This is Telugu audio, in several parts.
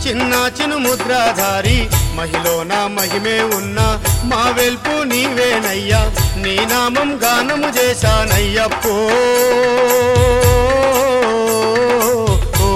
చిన్న చిను ముద్రాధారి మహిలోన మహిమే ఉన్న మా వెల్పు నీవేనయ్యా నీ నామం గానము చేశానయ్యప్పో ఓ,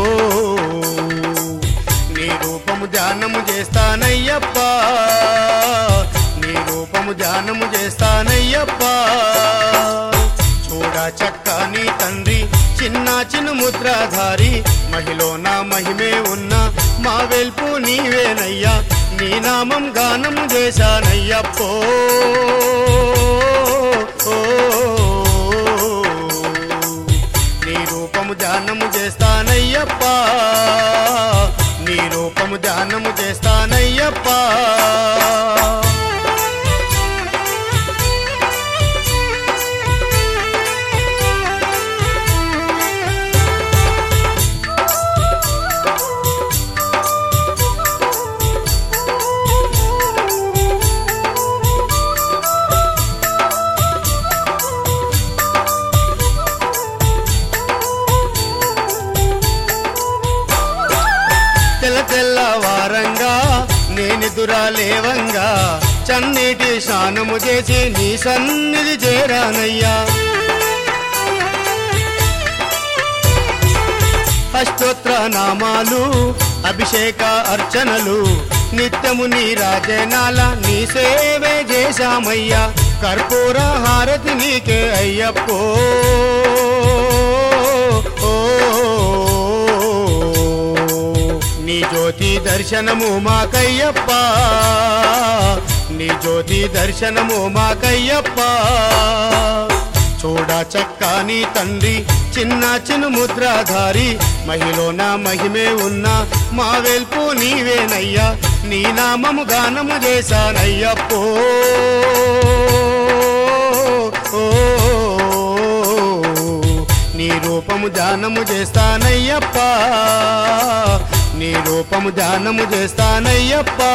నీ రూపము ధ్యానము చేస్తానయ్యప్పా నీ రూపము ధ్యానము చేస్తానయ్యప్పా చూడ చక్కని తండ్రి చిన్న చిన్న ముద్రాధారి మహిలోన మహిమే ఉన్న మా వెల్పు నీవేనయ్యా నీ నామం గానము చేశానయ్యప్పో ఓ, నీ రూపము ధ్యానము చేస్తానయ్యప్పా నీ రూపము ధ్యానము చేస్తానయ్యప్పా తెల్ల తెల్లవారంగా నేనెదురా లేవంగా చన్నీటి స్నానము చేసి నీ సన్నిధి చేరానయ్యా అష్టోత్ర నామాలు అభిషేక అర్చనలు నిత్యము నీ రాజనాల నీ సేవే చేశామయ్యా కర్పూర హారతి నీకే అయ్యప్పో ఓ, నీ జ్యోతి దర్శనము మాకయ్యప్ప నీ జ్యోతి దర్శనము మాకయ్యప్ప చూడ చక్కని తండ్రి చిన్న చిన్న ముద్రాధారి మహిలోన మహిమే ఉన్న మా వెల్పు నీవేనయ్యా నీ నామము గానము చేశానయ్యప్పో ఓ, నీ రూపము ధ్యానము చేస్తానయ్యప్పా నీ రూపము ధ్యానము చేస్తానయ్యప్పా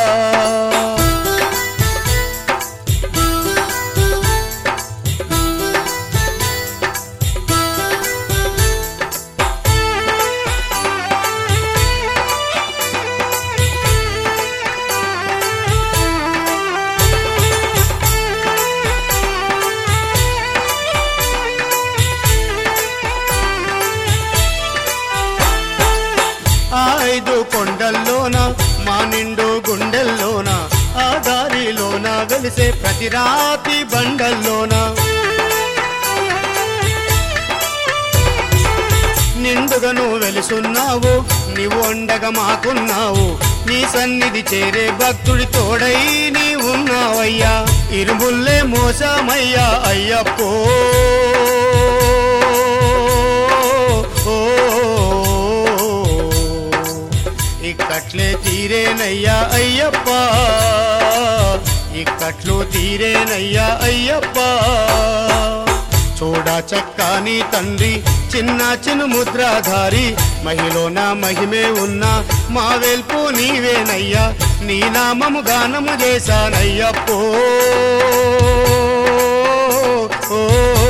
ఆ ఐదు కొండల్లోన మా నిండు గుండెల్లోన ఆ దారిలోన వెలిసే ప్రతి రాతి బండల్లోన నిండుగను వెలుసున్నావు నీవు ఉండగా మాకున్నావు నీ సన్నిధి చేరే భక్తుడి తోడై నీ ఉన్నావయ్యా ఇరుముల్లే మోసమయ్యా అయ్యప్పో ఓ, ఇక్కట్లే తీరేనయ్యా అయ్యప్ప ఇక్కట్లు తీరేనయ్యా అయ్యప్ప చూడ చక్కని తండ్రి చిన్న చిన్న ముద్రాధారి మహిలోన మహిమే ఉన్న మా వెల్పు నీవేనయ్యా నీ నామము గానము చేశానయ్యప్పో ఓ,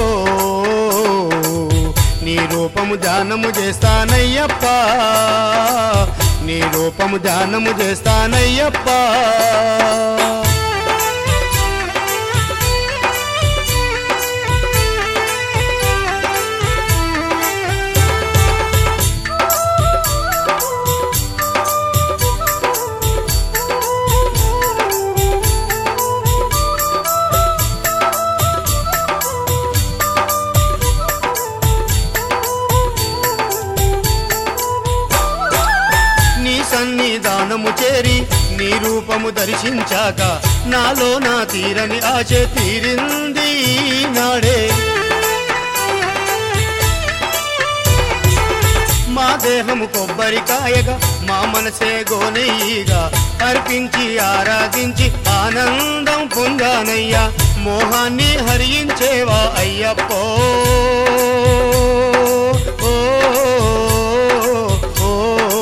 నీ రూపము ధ్యానము చేస్తానయ్యప్పా నీ రూపము ధ్యానము చేస్తానయ్యప్పా నీ సన్నిధానము చేరి నీ రూపము దర్శించాక నాలో నా తీరని ఆశ తీరింది నాడే మా దేహము కొబ్బరికాయగా మా మనసే గోనెయ్యిగా అర్పించి ఆరాధించి ఆనందం పొందానయ్యా మోహాన్ని హరించేవా అయ్యప్పో ఓ, ఓ,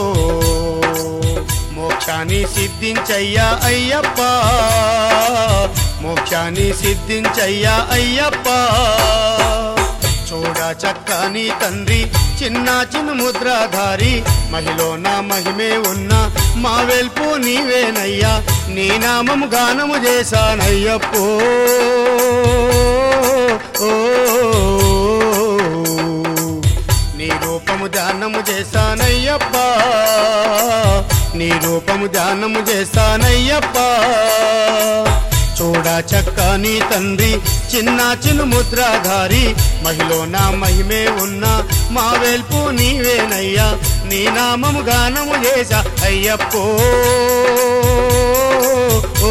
మోక్షాన్ని సిద్ధించయ్యా అయ్యప్ప మోక్షాన్ని సిద్ధించయ్యా అయ్యప్ప చూడ చక్కని తండ్రి చిన్న చిన్న ముద్రాధారి మహిలో నా మహిమే ఉన్న మా వెల్పు నీవేనయ్యా నీ నామము గానము చేశానయ్యప్పో ఓ, నీ రూపము ధ్యానము చేశానయ్యప్పా నీ రూపము ధ్యానము చేశానయ్యప్పా చూడ చక్కని తండ్రి చిన్న చిన్న ముద్రాధారి మహిలో నా మహిమే ఉన్న మా వెల్పు నీవేనయ్యా నీ నామము గానము చేశా అయ్యప్పో ఓ,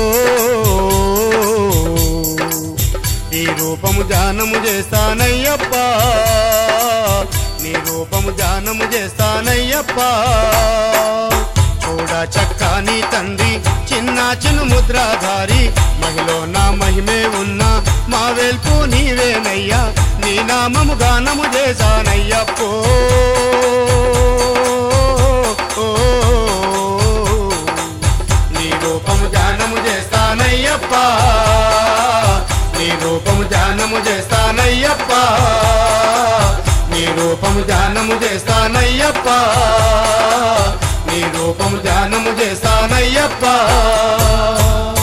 నీ రూపము ధ్యానము చేస్తానయ్యప్పా నీ రూపము ధ్యానము చేస్తానయ్యప్పా చూడ చక్కని తండ్రి చిన్న చిన్న ముద్రాధారి మహిలో నా మహిమే ఉన్న మా వెల్పు నీవేనయ్యా నీ నామము గానము చేశానయ్యప్పో ఓ, నీ రూపము ధ్యానము చేస్తానయ్యప్పా నీ రూపము ధ్యానము చేస్తానయ్యప్పా నీ రూపము ధ్యానము చేస్తానయ్యప్పా నీ రూపము ధ్యానము చేస్తానయ్యప్పా